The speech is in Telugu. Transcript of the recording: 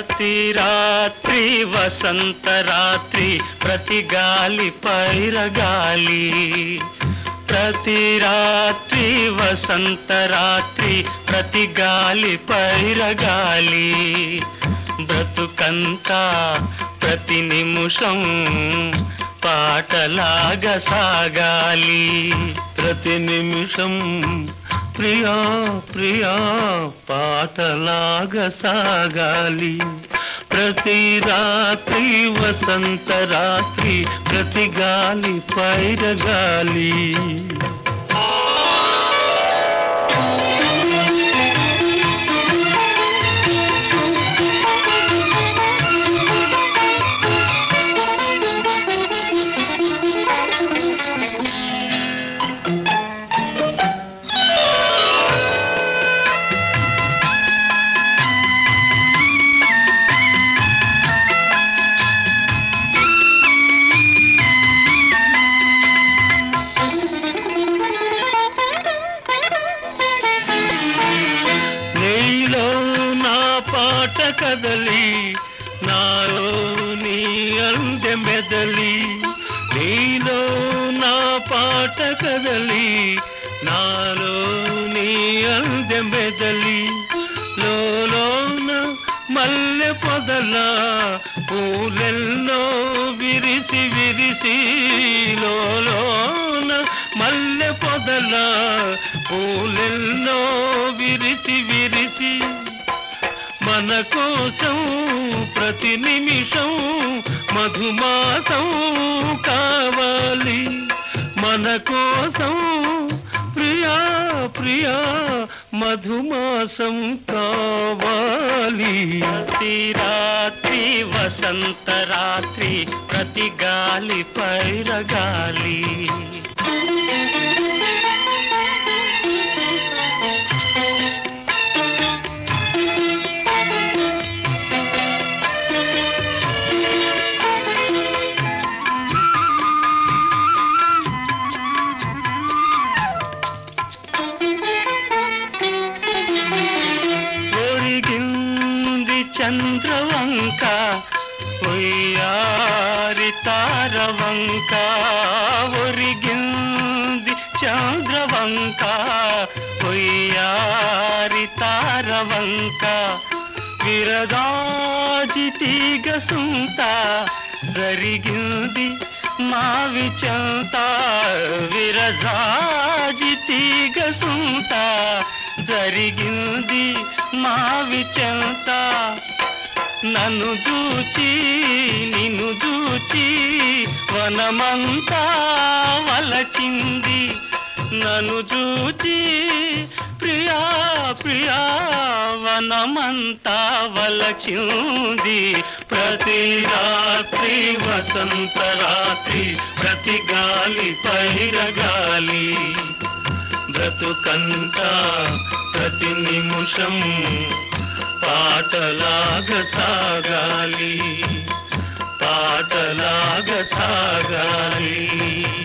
ప్రతి రాత్రి వసంత రాత్రి ప్రతి గాలి పైరగాలి ప్రతి రాత్రి వసంత రాత్రి ప్రతి గాలి పైరగాలి బ్రతుకంతా ప్రతి నిమిషం పాటలాగా సాగాలి ప్రతి నిమిషం ప్రియా ప్రియా పాటలాగా సాగాలి ప్రతి రాత్రి వసంత రాత్రి ప్రతి గాలి పైరగాలి నీలో నా పాట కదలి నాలో నీ అందె మెదలి నీలో నా పాట కదలి నాలో నీ అందె మెదలి లోలోన మల్లె పొదల పూలెల్లో విరిసి విరిసి లోలోన మల్లె పొదల పూలెల్లో విరిసి విరిసి మన కోసం ప్రతి నిమిషం మధుమాసం కావాలి మన కోసం ప్రియా ప్రియా మధుమాసం కావాలి ప్రతి రాత్రి వసంత రాత్రి ప్రతి గాలి పైరగాలి ఒరిగింది చంద్రవంక ఒయ్యారి తారవంక ఒరిగింది చంద్రవంక ఒయ్యారి తారవంక విరదాజి తీగ సుంత జరిగింది మావి చెంత విరజాజి తీగ సుంత జరిగింది మావి చెంత నన్ను చూచి నిన్ను చూచి వనమంతా వలచింది నన్ను చూచి ప్రియా ప్రియా వనమంతా వలచింది ప్రతి రాత్రి వసంత రాత్రి ప్రతి గాలి పైరగాలి బ్రతుకంతా ప్రతి నిమిషం పాటలాగా సాగాలి పాటలాగా సాగాలి